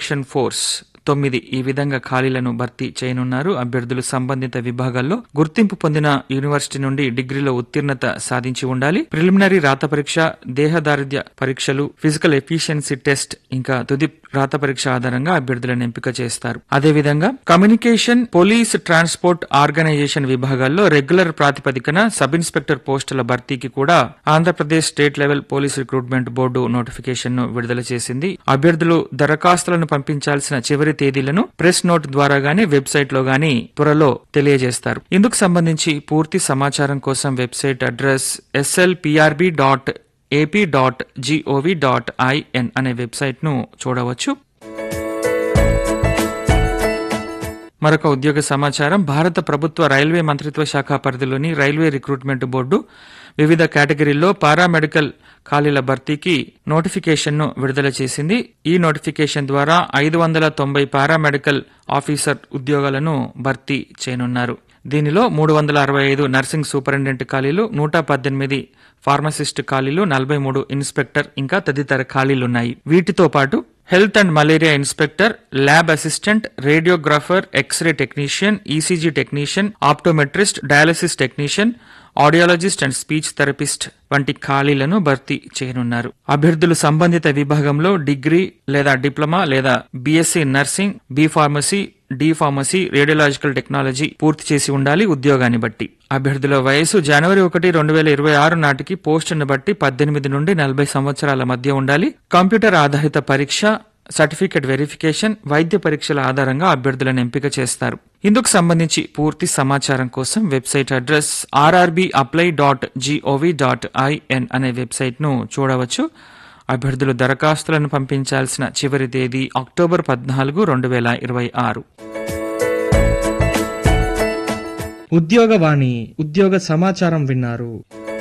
production force తొమ్మిది ఈ విధంగా ఖాళీలను భర్తీ చేయనున్నారు అభ్యర్థులు సంబంధిత విభాగాల్లో గుర్తింపు పొందిన యూనివర్సిటీ నుండి డిగ్రీలో ఉత్తీర్ణత సాధించి ఉండాలి ప్రిలిమినరీ రాత పరీక్ష దేహదారిద్ర్య పరీక్షలు ఫిజికల్ ఎఫిషియన్సీ టెస్ట్ ఇంకా తుది రాత పరీక్ష ఆధారంగా అభ్యర్థులను ఎంపిక చేస్తారు అదేవిధంగా కమ్యూనికేషన్ పోలీస్ ట్రాన్స్పోర్ట్ ఆర్గనైజేషన్ విభాగాల్లో రెగ్యులర్ ప్రాతిపదికన సబ్ ఇన్స్పెక్టర్ పోస్టుల భర్తీకి కూడా Andhra Pradesh state level police recruitment board notification ను విడుదల చేసింది అభ్యర్థులు దరఖాస్తులను పంపించాల్సిన చివరి తేదీలను ప్రెస్ నోట్ ద్వారా గానీ వెబ్సైట్ లో గానీ త్వరలో తెలియజేస్తారు ఇందుకు సంబంధించి పూర్తి సమాచారం కోసం website address SLPRB dot AP dot GOV dot IN అనే వెబ్సైట్ ను చూడవచ్చు మరొక ఉద్యోగ సమాచారం భారత ప్రభుత్వ రైల్వే మంత్రిత్వ శాఖ పరిధిలోని రైల్వే రిక్రూట్మెంట్ బోర్డు వివిధ కేటగిరీల్లో పారామెడికల్ ఖాళీల భర్తీకి నోటిఫికేషన్ను విడుదల చేసింది ఈ నోటిఫికేషన్ ద్వారా ఐదు వందల తొంభై పారామెడికల్ ఆఫీసర్ ఉద్యోగాలను భర్తీ చేయనున్నారు దీనిలో మూడు వందల అరవై ఐదు నర్సింగ్ సూపరింటెండెంట్ ఖాళీలు నూట పద్దెనిమిది ఫార్మసిస్ట్ ఖాళీలు నలభై మూడు ఇన్స్పెక్టర్ ఇంకా తదితర ఖాళీలున్నాయి వీటితో పాటు health and malaria inspector lab assistant radiographer x ray technician ECG technician optometrist dialysis technician audiologist and speech therapist వంటి ఖాళీలను భర్తీ చేయనున్నారు అభ్యర్థులు సంబంధిత విభాగంలో డిగ్రీ లేదా డిప్లొమా లేదా BSc nursing B pharmacy D pharmacy radiological technology పూర్తి చేసి ఉండాలి ఉద్యోగాన్ని బట్టి అభ్యర్థుల వయసు జనవరి ఒకటి రెండు వేల ఇరవై ఆరు నాటికి పోస్టును బట్టి పద్దెనిమిది నుండి నలభై సంవత్సరాల మధ్య ఉండాలి కంప్యూటర్ ఆధారిత పరీక్ష సర్టిఫికెట్ వెరిఫికేషన్ వైద్య పరీక్షల ఆధారంగా అభ్యర్థులను ఎంపిక చేస్తారు ఇందుకు సంబంధించి పూర్తి సమాచారం కోసం website address RRB apply dot GOV dot IN అనే వెబ్సైట్ ను చూడవచ్చు అభ్యర్థులు దరఖాస్తులను పంపించాల్సిన చివరి తేదీ అక్టోబర్ పద్నాలుగు రెండు వేల ఇరవై ఆరు ఉద్యోగవాణి ఉద్యోగ సమాచారం విన్నారు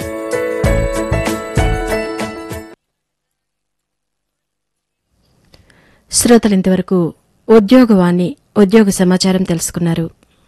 శ్రోతలు ఇంతవరకు ఉద్యోగవాణి ఉద్యోగ సమాచారం తెలుసుకున్నారు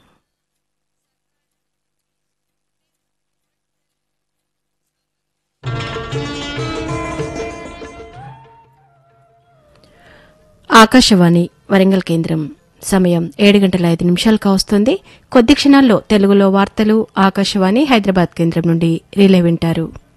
ఆకాశవాణి వరంగల్ కేంద్రం సమయం ఏడు గంటల ఐదు నిమిషాలు కావస్తోంది కొద్ది క్షణాల్లో తెలుగులో వార్తలు ఆకాశవాణి హైదరాబాద్ కేంద్రం నుండి రిలే వింటారు